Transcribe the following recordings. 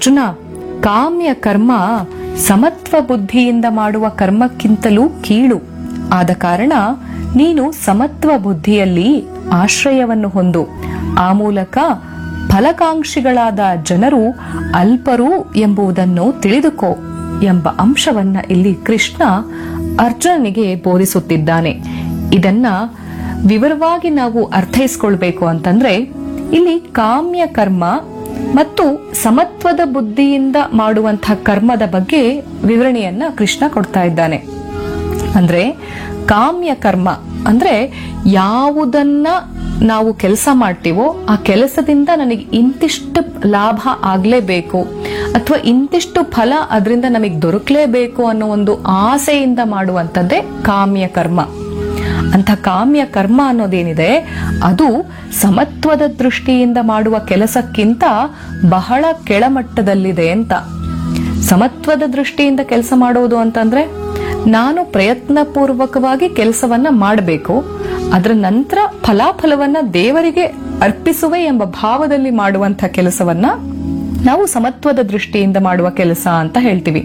ಅರ್ಜುನ ಕಾಮ್ಯ ಕರ್ಮ ಸಮತ್ವ ಬುದ್ಧಿಯಿಂದ ಮಾಡುವ ಕರ್ಮಕ್ಕಿಂತಲೂ ಕೀಳು ಆದ ಕಾರಣ ನೀನು ಸಮತ್ವ ಬುದ್ಧಿಯಲ್ಲಿ ಆಶ್ರಯವನ್ನು ಹೊಂದು ಆ ಮೂಲಕ ಫಲಕಾಂಕ್ಷಿಗಳಾದ ಜನರು ಅಲ್ಪರು ಎಂಬುದನ್ನು ತಿಳಿದುಕೋ ಎಂಬ ಅಂಶವನ್ನ ಇಲ್ಲಿ ಕೃಷ್ಣ ಅರ್ಜುನನಿಗೆ ಬೋಧಿಸುತ್ತಿದ್ದಾನೆ ಇದನ್ನ ವಿವರವಾಗಿ ನಾವು ಅರ್ಥೈಸ್ಕೊಳ್ಬೇಕು ಅಂತಂದ್ರೆ ಇಲ್ಲಿ ಕಾಮ್ಯ ಕರ್ಮ ಮತ್ತು ಸಮತ್ವದ ಬುದ್ಧಿಯಿಂದ ಮಾಡುವಂತಹ ಕರ್ಮದ ಬಗ್ಗೆ ವಿವರಣೆಯನ್ನ ಕೃಷ್ಣ ಕೊಡ್ತಾ ಇದ್ದಾನೆ ಅಂದ್ರೆ ಕಾಮ್ಯ ಕರ್ಮ ಅಂದ್ರೆ ಯಾವುದನ್ನ ನಾವು ಕೆಲಸ ಮಾಡ್ತೀವೋ ಆ ಕೆಲಸದಿಂದ ನನಗೆ ಇಂತಿಷ್ಟು ಲಾಭ ಆಗ್ಲೇಬೇಕು ಅಥವಾ ಇಂತಿಷ್ಟು ಫಲ ಅದರಿಂದ ನಮಗೆ ದೊರಕಲೇಬೇಕು ಅನ್ನೋ ಒಂದು ಆಸೆಯಿಂದ ಮಾಡುವಂಥದ್ದೇ ಕಾಮ್ಯ ಕರ್ಮ ಅಂತ ಕಾಮ್ಯ ಕರ್ಮ ಅನ್ನೋದೇನಿದೆ ಅದು ಸಮತ್ವದ ದೃಷ್ಟಿಯಿಂದ ಮಾಡುವ ಕೆಲಸಕ್ಕಿಂತ ಬಹಳ ಕೆಳಮಟ್ಟದಲ್ಲಿದೆ ಅಂತ ಸಮತ್ವದ ದೃಷ್ಟಿಯಿಂದ ಕೆಲಸ ಮಾಡೋದು ಅಂತಂದ್ರೆ ನಾನು ಪ್ರಯತ್ನ ಪೂರ್ವಕವಾಗಿ ಕೆಲಸವನ್ನ ಮಾಡಬೇಕು ಅದರ ನಂತರ ಫಲಾಫಲವನ್ನ ದೇವರಿಗೆ ಅರ್ಪಿಸುವೆ ಎಂಬ ಭಾವದಲ್ಲಿ ಮಾಡುವಂತ ಕೆಲಸವನ್ನ ನಾವು ಸಮತ್ವದ ದೃಷ್ಟಿಯಿಂದ ಮಾಡುವ ಕೆಲಸ ಅಂತ ಹೇಳ್ತೀವಿ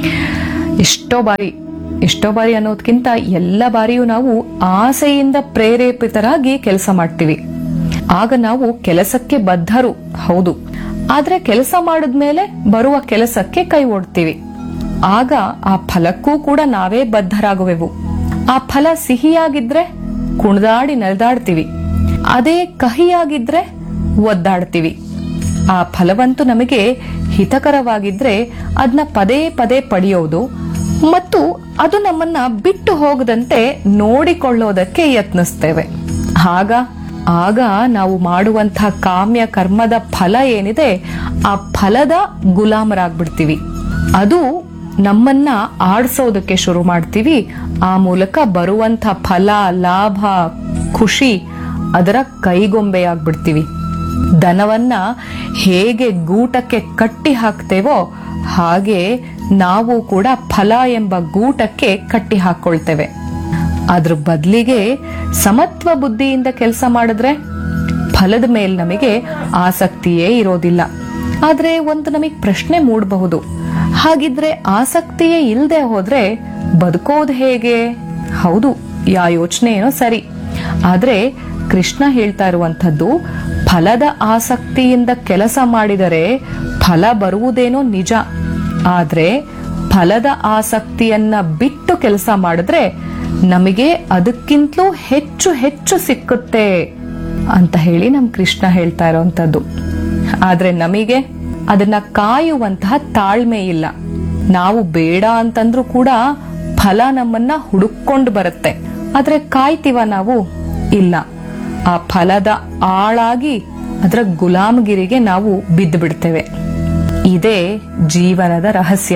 ಎಷ್ಟೋ ಬಾರಿ ಎಷ್ಟೋ ಬಾರಿ ಅನ್ನೋದಕ್ಕಿಂತ ಎಲ್ಲ ಬಾರಿಯೂ ನಾವು ಆಸೆಯಿಂದ ಪ್ರೇರೇಪಿತರಾಗಿ ಕೆಲಸ ಮಾಡ್ತೀವಿ ಆಗ ನಾವು ಕೆಲಸಕ್ಕೆ ಬದ್ಧರು ಹೌದು ಆದ್ರೆ ಕೆಲಸ ಮಾಡಿದ್ಮೇಲೆ ಬರುವ ಕೆಲಸಕ್ಕೆ ಕೈ ಓಡ್ತೀವಿ ಆಗ ಆ ಫಲಕ್ಕೂ ಕೂಡ ನಾವೇ ಬದ್ಧರಾಗುವೆವು ಆ ಫಲ ಸಿಹಿಯಾಗಿದ್ರೆ ಕುಣಿದಾಡಿ ನಲಿದಾಡ್ತೀವಿ ಅದೇ ಕಹಿಯಾಗಿದ್ರೆ ಒದ್ದಾಡ್ತೀವಿ ಆ ಫಲವಂತೂ ನಮಗೆ ಹಿತಕರವಾಗಿದ್ರೆ ಅದನ್ನ ಪದೇ ಪದೇ ಪಡೆಯೋದು ಮತ್ತು ಅದು ನಮ್ಮನ್ನ ಬಿಟ್ಟು ಹೋಗದಂತೆ ನೋಡಿಕೊಳ್ಳೋದಕ್ಕೆ ಯತ್ನಿಸ್ತೇವೆ ಆಗ ಆಗ ನಾವು ಮಾಡುವಂತಹ ಕಾಮ್ಯ ಕರ್ಮದ ಫಲ ಏನಿದೆ ಆ ಫಲದ ಗುಲಾಮರಾಗ್ಬಿಡ್ತೀವಿ ಅದು ನಮ್ಮನ್ನ ಆಡ್ಸೋದಕ್ಕೆ ಶುರು ಮಾಡ್ತೀವಿ ಆ ಮೂಲಕ ಬರುವಂತ ಫಲ ಲಾಭ ಖುಷಿ ಅದರ ಕೈಗೊಂಬೆಯಾಗ್ಬಿಡ್ತೀವಿ ದನವನ್ನ ಹೇಗೆ ಗೂಟಕ್ಕೆ ಕಟ್ಟಿ ಹಾಕ್ತೇವೋ ಹಾಗೆ ನಾವು ಕೂಡ ಫಲ ಎಂಬ ಗೂಟಕ್ಕೆ ಕಟ್ಟಿ ಹಾಕೊಳ್ತೇವೆ ಅದ್ರ ಬದಲಿಗೆ ಸಮತ್ವ ಬುದ್ಧಿಯಿಂದ ಕೆಲಸ ಮಾಡಿದ್ರೆ ಫಲದ ಮೇಲೆ ನಮಗೆ ಆಸಕ್ತಿಯೇ ಇರೋದಿಲ್ಲ ಆದ್ರೆ ಒಂದು ನಮಗೆ ಪ್ರಶ್ನೆ ಮೂಡಬಹುದು ಹಾಗಿದ್ರೆ ಆಸಕ್ತಿಯೇ ಇಲ್ಲದೆ ಹೋದ್ರೆ ಬದುಕೋದು ಹೇಗೆ ಹೌದು ಯಾ ಯೋಚನೆ ಏನೋ ಸರಿ ಆದ್ರೆ ಕೃಷ್ಣ ಹೇಳ್ತಾ ಇರುವಂಥದ್ದು ಫಲದ ಆಸಕ್ತಿಯಿಂದ ಕೆಲಸ ಮಾಡಿದರೆ ಫಲ ಬರುವುದೇನೋ ನಿಜ ಆದ್ರೆ ಫಲದ ಆಸಕ್ತಿಯನ್ನ ಬಿಟ್ಟು ಕೆಲಸ ಮಾಡಿದ್ರೆ ನಮಗೆ ಅದಕ್ಕಿಂತಲೂ ಹೆಚ್ಚು ಹೆಚ್ಚು ಸಿಕ್ಕುತ್ತೆ ಅಂತ ಹೇಳಿ ನಮ್ ಕೃಷ್ಣ ಹೇಳ್ತಾ ಇರೋಂಥದ್ದು ಆದ್ರೆ ನಮಗೆ ಅದನ್ನ ಕಾಯುವಂತಹ ತಾಳ್ಮೆ ಇಲ್ಲ ನಾವು ಬೇಡ ಅಂತಂದ್ರೂ ಕೂಡ ಫಲ ನಮ್ಮನ್ನ ಹುಡುಕೊಂಡು ಬರುತ್ತೆ ಆದ್ರೆ ಕಾಯ್ತೀವ ನಾವು ಇಲ್ಲ ಆ ಫಲದ ಆಳಾಗಿ ಅದರ ಗುಲಾಮಗಿರಿಗೆ ನಾವು ಬಿದ್ದು ಬಿಡ್ತೇವೆ ಇದೇ ಜೀವನದ ರಹಸ್ಯ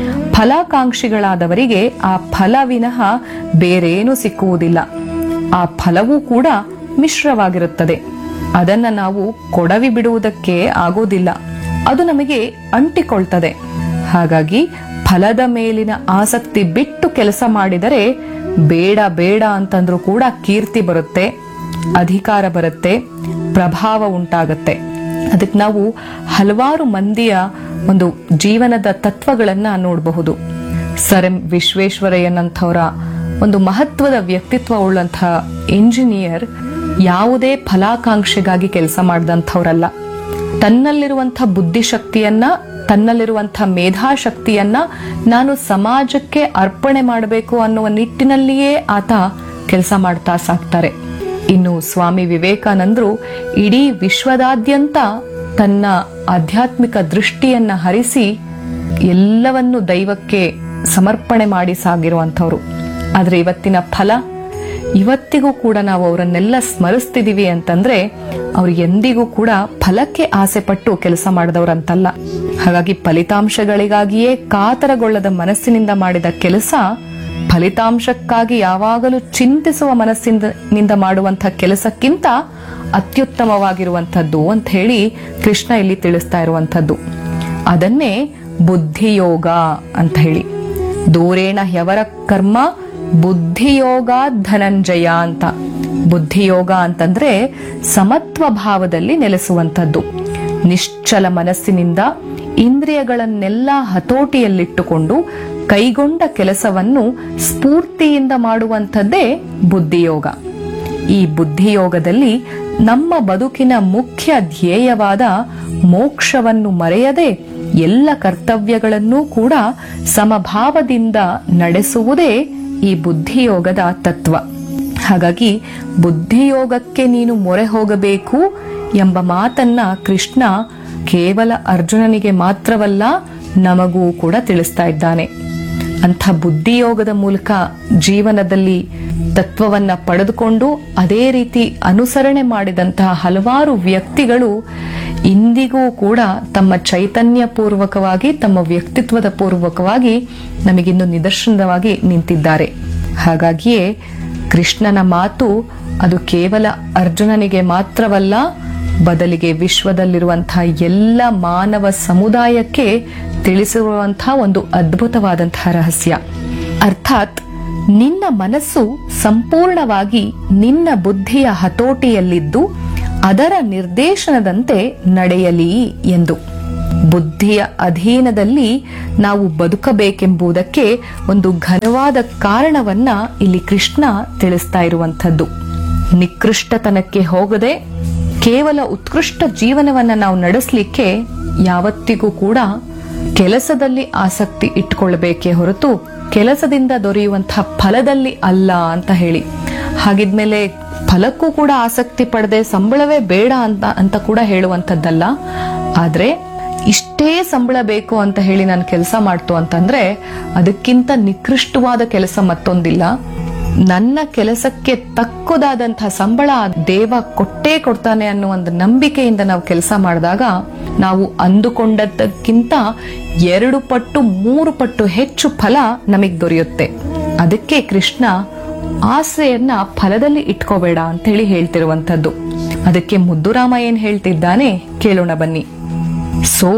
ಫಲಾಕಾಂಕ್ಷಿಗಳಾದವರಿಗೆ ಆ ಫಲ ವಿನಃ ಬೇರೇನೂ ಸಿಕ್ಕುವುದಿಲ್ಲ ಆ ಫಲವೂ ಕೂಡ ಮಿಶ್ರವಾಗಿರುತ್ತದೆ ಅದನ್ನ ನಾವು ಕೊಡವಿ ಬಿಡುವುದಕ್ಕೆ ಆಗೋದಿಲ್ಲ ಅದು ನಮಗೆ ಅಂಟಿಕೊಳ್ತದೆ ಹಾಗಾಗಿ ಫಲದ ಮೇಲಿನ ಆಸಕ್ತಿ ಬಿಟ್ಟು ಕೆಲಸ ಮಾಡಿದರೆ ಬೇಡ ಬೇಡ ಅಂತಂದ್ರೂ ಕೂಡ ಕೀರ್ತಿ ಬರುತ್ತೆ ಅಧಿಕಾರ ಬರುತ್ತೆ ಪ್ರಭಾವ ಉಂಟಾಗತ್ತೆ ಅದಕ್ಕೆ ನಾವು ಹಲವಾರು ಮಂದಿಯ ಒಂದು ಜೀವನದ ತತ್ವಗಳನ್ನ ನೋಡಬಹುದು ಸರ್ ಎಂ ವಿಶ್ವೇಶ್ವರಯ್ಯನಂಥವರ ಒಂದು ಮಹತ್ವದ ವ್ಯಕ್ತಿತ್ವ ಉಳ್ಳಂತಹ ಇಂಜಿನಿಯರ್ ಯಾವುದೇ ಫಲಾಕಾಂಕ್ಷೆಗಾಗಿ ಕೆಲಸ ಮಾಡಿದಂಥವ್ರಲ್ಲ ತನ್ನಲ್ಲಿರುವಂಥ ಬುದ್ಧಿಶಕ್ತಿಯನ್ನ ತನ್ನಲ್ಲಿರುವಂಥ ಮೇಧಾಶಕ್ತಿಯನ್ನ ನಾನು ಸಮಾಜಕ್ಕೆ ಅರ್ಪಣೆ ಮಾಡಬೇಕು ಅನ್ನುವ ನಿಟ್ಟಿನಲ್ಲಿಯೇ ಆತ ಕೆಲಸ ಮಾಡ್ತಾ ಸಾಕ್ತಾರೆ ಇನ್ನು ಸ್ವಾಮಿ ವಿವೇಕಾನಂದರು ಇಡೀ ವಿಶ್ವದಾದ್ಯಂತ ತನ್ನ ಆಧ್ಯಾತ್ಮಿಕ ದೃಷ್ಟಿಯನ್ನ ಹರಿಸಿ ಎಲ್ಲವನ್ನು ದೈವಕ್ಕೆ ಸಮರ್ಪಣೆ ಮಾಡಿ ಸಾಗಿರುವಂಥವ್ರು ಆದ್ರೆ ಇವತ್ತಿನ ಫಲ ಇವತ್ತಿಗೂ ಕೂಡ ನಾವು ಅವರನ್ನೆಲ್ಲ ಸ್ಮರಿಸ್ತಿದೀವಿ ಅಂತಂದ್ರೆ ಅವ್ರು ಎಂದಿಗೂ ಕೂಡ ಫಲಕ್ಕೆ ಆಸೆ ಪಟ್ಟು ಕೆಲಸ ಮಾಡಿದವರಂತಲ್ಲ ಹಾಗಾಗಿ ಫಲಿತಾಂಶಗಳಿಗಾಗಿಯೇ ಕಾತರಗೊಳ್ಳದ ಮನಸ್ಸಿನಿಂದ ಮಾಡಿದ ಕೆಲಸ ಫಲಿತಾಂಶಕ್ಕಾಗಿ ಯಾವಾಗಲೂ ಚಿಂತಿಸುವ ಮನಸ್ಸಿಂದ ನಿಂದ ಮಾಡುವಂತಹ ಕೆಲಸಕ್ಕಿಂತ ಅತ್ಯುತ್ತಮವಾಗಿರುವಂಥದ್ದು ಅಂತ ಹೇಳಿ ಕೃಷ್ಣ ಇಲ್ಲಿ ತಿಳಿಸ್ತಾ ಇರುವಂಥದ್ದು ಅದನ್ನೇ ಬುದ್ಧಿಯೋಗ ಅಂತ ಹೇಳಿ ದೂರೇಣ ಹ್ಯವರ ಕರ್ಮ ಬುದ್ಧಿಯೋಗ ಧನಂಜಯ ಅಂತ ಬುದ್ಧಿಯೋಗ ಅಂತಂದ್ರೆ ಸಮತ್ವ ಭಾವದಲ್ಲಿ ನೆಲೆಸುವಂಥದ್ದು ನಿಶ್ಚಲ ಮನಸ್ಸಿನಿಂದ ಇಂದ್ರಿಯಗಳನ್ನೆಲ್ಲ ಹತೋಟಿಯಲ್ಲಿಟ್ಟುಕೊಂಡು ಕೈಗೊಂಡ ಕೆಲಸವನ್ನು ಸ್ಫೂರ್ತಿಯಿಂದ ಮಾಡುವಂಥದ್ದೇ ಬುದ್ಧಿಯೋಗ ಈ ಬುದ್ಧಿಯೋಗದಲ್ಲಿ ನಮ್ಮ ಬದುಕಿನ ಮುಖ್ಯ ಧ್ಯೇಯವಾದ ಮೋಕ್ಷವನ್ನು ಮರೆಯದೆ ಎಲ್ಲ ಕರ್ತವ್ಯಗಳನ್ನೂ ಕೂಡ ಸಮಭಾವದಿಂದ ನಡೆಸುವುದೇ ಈ ಬುದ್ಧಿಯೋಗದ ತತ್ವ ಹಾಗಾಗಿ ಬುದ್ಧಿಯೋಗಕ್ಕೆ ನೀನು ಮೊರೆ ಹೋಗಬೇಕು ಎಂಬ ಮಾತನ್ನ ಕೃಷ್ಣ ಕೇವಲ ಅರ್ಜುನನಿಗೆ ಮಾತ್ರವಲ್ಲ ನಮಗೂ ಕೂಡ ತಿಳಿಸ್ತಾ ಇದ್ದಾನೆ ಅಂಥ ಬುದ್ಧಿಯೋಗದ ಮೂಲಕ ಜೀವನದಲ್ಲಿ ತತ್ವವನ್ನ ಪಡೆದುಕೊಂಡು ಅದೇ ರೀತಿ ಅನುಸರಣೆ ಮಾಡಿದಂತಹ ಹಲವಾರು ವ್ಯಕ್ತಿಗಳು ಇಂದಿಗೂ ಕೂಡ ತಮ್ಮ ಚೈತನ್ಯ ಪೂರ್ವಕವಾಗಿ ತಮ್ಮ ವ್ಯಕ್ತಿತ್ವದ ಪೂರ್ವಕವಾಗಿ ನಮಗಿನ್ನು ನಿದರ್ಶನವಾಗಿ ನಿಂತಿದ್ದಾರೆ ಹಾಗಾಗಿಯೇ ಕೃಷ್ಣನ ಮಾತು ಅದು ಕೇವಲ ಅರ್ಜುನನಿಗೆ ಮಾತ್ರವಲ್ಲ ಬದಲಿಗೆ ವಿಶ್ವದಲ್ಲಿರುವಂತಹ ಎಲ್ಲ ಮಾನವ ಸಮುದಾಯಕ್ಕೆ ತಿಳಿಸಿರುವಂತಹ ಒಂದು ಅದ್ಭುತವಾದಂತಹ ರಹಸ್ಯ ಅರ್ಥಾತ್ ನಿನ್ನ ಮನಸ್ಸು ಸಂಪೂರ್ಣವಾಗಿ ನಿನ್ನ ಬುದ್ಧಿಯ ಹತೋಟಿಯಲ್ಲಿದ್ದು ಅದರ ನಿರ್ದೇಶನದಂತೆ ನಡೆಯಲಿ ಎಂದು ಬುದ್ಧಿಯ ಅಧೀನದಲ್ಲಿ ನಾವು ಬದುಕಬೇಕೆಂಬುದಕ್ಕೆ ಒಂದು ಘನವಾದ ಕಾರಣವನ್ನ ಇಲ್ಲಿ ಕೃಷ್ಣ ತಿಳಿಸ್ತಾ ಇರುವಂಥದ್ದು ನಿಕೃಷ್ಟತನಕ್ಕೆ ಹೋಗದೆ ಕೇವಲ ಉತ್ಕೃಷ್ಟ ಜೀವನವನ್ನ ನಾವು ನಡೆಸಲಿಕ್ಕೆ ಯಾವತ್ತಿಗೂ ಕೂಡ ಕೆಲಸದಲ್ಲಿ ಆಸಕ್ತಿ ಇಟ್ಕೊಳ್ಬೇಕೇ ಹೊರತು ಕೆಲಸದಿಂದ ದೊರೆಯುವಂತಹ ಫಲದಲ್ಲಿ ಅಲ್ಲ ಅಂತ ಹೇಳಿ ಹಾಗಿದ್ಮೇಲೆ ಫಲಕ್ಕೂ ಕೂಡ ಆಸಕ್ತಿ ಪಡದೆ ಸಂಬಳವೇ ಬೇಡ ಅಂತ ಅಂತ ಕೂಡ ಹೇಳುವಂಥದ್ದಲ್ಲ ಆದ್ರೆ ಇಷ್ಟೇ ಸಂಬಳ ಬೇಕು ಅಂತ ಹೇಳಿ ನಾನು ಕೆಲಸ ಮಾಡ್ತು ಅಂತಂದ್ರೆ ಅದಕ್ಕಿಂತ ನಿಕೃಷ್ಟವಾದ ಕೆಲಸ ಮತ್ತೊಂದಿಲ್ಲ ನನ್ನ ಕೆಲಸಕ್ಕೆ ತಕ್ಕುದಾದಂತಹ ಸಂಬಳ ಆ ದೇವ ಕೊಟ್ಟೇ ಕೊಡ್ತಾನೆ ಅನ್ನೋ ಒಂದು ನಂಬಿಕೆಯಿಂದ ನಾವು ಕೆಲಸ ಮಾಡಿದಾಗ ನಾವು ಅಂದುಕೊಂಡದ್ದಕ್ಕಿಂತ ಎರಡು ಪಟ್ಟು ಮೂರು ಪಟ್ಟು ಹೆಚ್ಚು ಫಲ ನಮಗೆ ದೊರೆಯುತ್ತೆ ಅದಕ್ಕೆ ಕೃಷ್ಣ ಆಸೆಯನ್ನ ಫಲದಲ್ಲಿ ಇಟ್ಕೋಬೇಡ ಅಂತ ಹೇಳಿ ಹೇಳ್ತಿರುವಂತದ್ದು ಅದಕ್ಕೆ ಮುದ್ದುರಾಮ ಏನ್ ಹೇಳ್ತಿದ್ದಾನೆ ಕೇಳೋಣ ಬನ್ನಿ ಸೋ